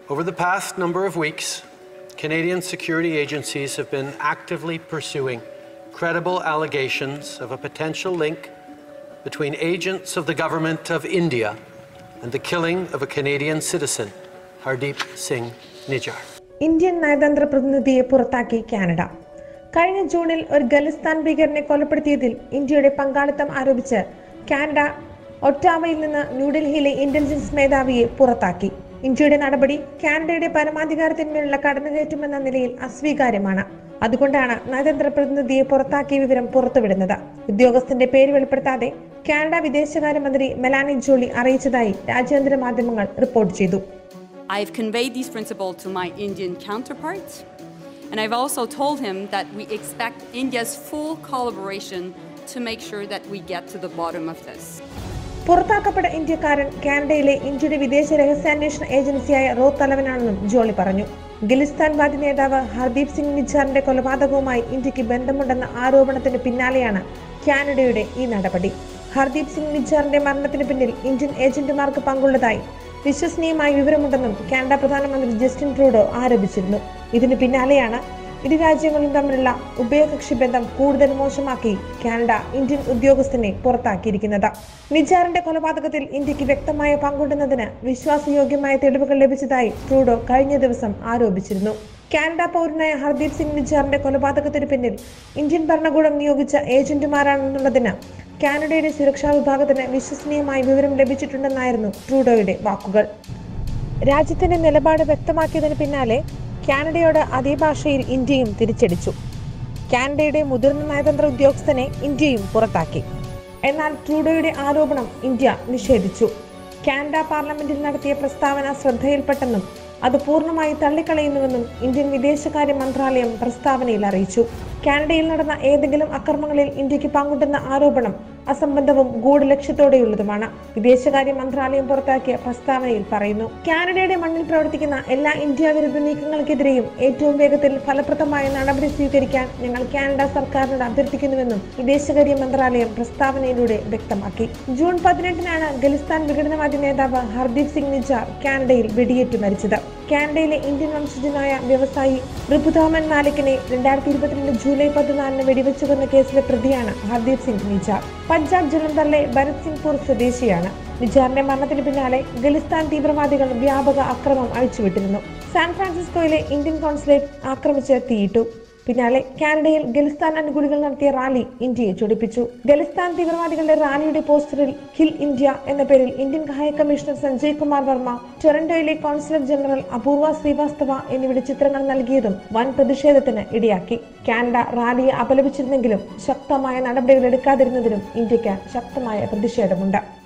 Over the past number of weeks, Canadian security agencies have been actively pursuing credible allegations of a potential link between agents of the government of India and the killing of a Canadian citizen, Hardeep Singh Nijjar. Indian നയതന്ത്ര പ്രതിനിധിയെ പുറത്താക്കി Canada കഴിഞ്ഞ ജൂണിൽ ഒരു ഖലിസ്ഥാൻ ഭീകരനെ കൊലപ്പെടുത്തിയതിൽ ഇന്ത്യയുടെ പങ്കാളിത്തം ആരോപിച്ച് കാനഡ ഒറ്റാവയിൽ നിന്ന് ന്യൂഡൽഹിയിലെ ഇന്റലിജൻസ് മേധാവിയെ പുറത്താക്കി ഇന്ത്യയുടെ നടപടി കാനഡയുടെ പരമാധികാരത്തിന്മേലുള്ള കടന്നുകയറ്റമെന്ന നിലയിൽ അസ്വീകാര്യമാണ് അതുകൊണ്ടാണ് നയതന്ത്ര പ്രതിനിധിയെ പുറത്താക്കിയ വിവരം പുറത്തുവിടുന്നത് ഉദ്യോഗസ്ഥന്റെ പേര് വെളിപ്പെടുത്താതെ കാനഡ വിദേശകാര്യമന്ത്രി മെലാനി ജോളി അറിയിച്ചതായി രാജ്യാന്തര മാധ്യമങ്ങൾ റിപ്പോർട്ട് ചെയ്തു I've conveyed these principles to my Indian counterparts, and I've also told him that we expect India's full collaboration to make sure that we get to the bottom of this. പുറത്താക്കപ്പെട്ട ഇന്ത്യക്കാരൻ കാനഡയിലെ ഇന്ത്യയുടെ വിദേശ രഹസ്യാന്വേഷണ ഏജൻസിയായ raw തലവനാണെന്നും Jolly പറഞ്ഞു ഖലിസ്ഥാൻവാദി നേതാവ് ഹർദീപ് സിംഗ് നിജാറിന്റെ കൊലപാതകവുമായി ഇന്ത്യക്ക് ബന്ധമുണ്ടെന്ന ആരോപണത്തിന് പിന്നാലെയാണ് കാനഡയുടെ ഈ നടപടി ഹർദീപ് സിംഗ് നിജാറിന്റെ മരണത്തിന് പിന്നിൽ ഇന്ത്യൻ ഏജന്റുമാർക്ക് പങ്കുള്ളതായി വിശ്വസനീയമായ വിവരമുണ്ടെന്നും കാനഡ പ്രധാനമന്ത്രി ജസ്റ്റിൻ ട്രൂഡോ ആരോപിച്ചിരുന്നു ഇതിന് പിന്നാലെയാണ് ഇരു രാജ്യങ്ങളും തമ്മിലുള്ള ഉഭയകക്ഷി ബന്ധം കൂടുതൽ മോശമാക്കി കാനഡ ഇന്ത്യൻ ഉദ്യോഗസ്ഥനെ പുറത്താക്കിയിരിക്കുന്നത് നിജാറിന്റെ കൊലപാതകത്തിൽ ഇന്ത്യക്ക് വ്യക്തമായ പങ്കുണ്ടെന്നതിന് വിശ്വാസയോഗ്യമായ തെളിവുകൾ ലഭിച്ചതായി ട്രൂഡോ കഴിഞ്ഞ ദിവസം ആരോപിച്ചിരുന്നു കാനഡ പൗരനായ ഹർദീപ് സിംഗ് നിജാറിന്റെ കൊലപാതകത്തിന് പിന്നിൽ ഇന്ത്യൻ ഭരണകൂടം നിയോഗിച്ച ഏജന്റുമാരാണെന്നുള്ളതിന് കാനഡയുടെ സുരക്ഷാ വിഭാഗത്തിന് വിശ്വസനീയമായ വിവരം ലഭിച്ചിട്ടുണ്ടെന്നായിരുന്നു ട്രൂഡോയുടെ വാക്കുകൾ രാജ്യത്തിന്റെ നിലപാട് വ്യക്തമാക്കിയതിന് പിന്നാലെ കാനഡയോട് അതേ ഭാഷയിൽ ഇന്ത്യയും തിരിച്ചടിച്ചു കാനഡയുടെ മുതിർന്ന നയതന്ത്ര ഉദ്യോഗസ്ഥനെ ഇന്ത്യയും പുറത്താക്കി എന്നാൽ ട്രൂഡോയുടെ ആരോപണം ഇന്ത്യ നിഷേധിച്ചു കാനഡ പാർലമെന്റിൽ നടത്തിയ പ്രസ്താവന ശ്രദ്ധയിൽപ്പെട്ടെന്നും അത് പൂർണ്ണമായി തള്ളിക്കളയുന്നുവെന്നും ഇന്ത്യൻ വിദേശകാര്യ മന്ത്രാലയം പ്രസ്താവനയിൽ അറിയിച്ചു കാനഡയിൽ നടന്ന ഏതെങ്കിലും അക്രമങ്ങളിൽ ഇന്ത്യക്ക് പങ്കുണ്ടെന്ന ആരോപണം അസംബന്ധവും ഗൂഢലക്ഷ്യത്തോടെയുള്ളതുമാണ് വിദേശകാര്യ മന്ത്രാലയം പുറത്താക്കിയ പ്രസ്താവനയിൽ പറയുന്നു കാനഡയുടെ മണ്ണിൽ പ്രവർത്തിക്കുന്ന എല്ലാ ഇന്ത്യ വിരുദ്ധ നീക്കങ്ങൾക്കെതിരെയും ഏറ്റവും വേഗത്തിൽ ഫലപ്രദമായ നടപടി സ്വീകരിക്കാൻ ഞങ്ങൾ കാനഡ സർക്കാരിനോട് അഭ്യർത്ഥിക്കുന്നുവെന്നും വിദേശകാര്യ മന്ത്രാലയം പ്രസ്താവനയിലൂടെ വ്യക്തമാക്കി ജൂൺ പതിനെട്ടിനാണ് ഖലിസ്ഥാൻ വിഘടനവാദി നേതാവ് ഹർദീപ് സിംഗ് നിജാർ കാനഡയിൽ വെടിയേറ്റ് മരിച്ചത് കാനഡയിലെ ഇന്ത്യൻ വംശജനായ വ്യവസായി ഋപുധാമൻ മാലിക്കിനെ രണ്ടായിരത്തി ഇരുപത്തിരണ്ട് ജൂലൈ പതിനാലിന് വെടിവെച്ചു കൊന്ന കേസിലെ പ്രതിയാണ് ഹർദീപ് സിംഗ് നിജാർ പഞ്ചാബ് ജലന്ധറിലെ ഭരത് സിംഗ്പൂർ സ്വദേശിയാണ് നിജാറിന്റെ മരണത്തിന് പിന്നാലെ ഖലിസ്ഥാൻ തീവ്രവാദികൾ വ്യാപക അക്രമം അഴിച്ചുവിട്ടിരുന്നു സാൻ ഫ്രാൻസിസ്കോയിലെ ഇന്ത്യൻ കോൺസുലേറ്റ് ആക്രമിച്ച് തീയിട്ടു പിന്നാലെ കാനഡയിൽ ഖലിസ്ഥാൻ അനുകൂലികൾ നടത്തിയ റാലി ഇന്ത്യയെ ചൊടിപ്പിച്ചു ഖലിസ്ഥാൻ തീവ്രവാദികളുടെ റാലിയുടെ പോസ്റ്ററിൽ ഹിൽ ഇന്ത്യ എന്ന പേരിൽ Indian high commissioner Sanjay Kumar Verma ടൊറന്റോയിലെ കോൺസുലർ ജനറൽ അപൂർവ ശ്രീവാസ്തവ എന്നിവരുടെ ചിത്രങ്ങൾ നൽകിയതും വൻ പ്രതിഷേധത്തിന് ഇടയാക്കി കാനഡ റാലിയെ അപലപിച്ചിരുന്നെങ്കിലും ശക്തമായ നടപടികൾ എടുക്കാതിരുന്നതിലും ഇന്ത്യക്ക് ശക്തമായ പ്രതിഷേധമുണ്ട്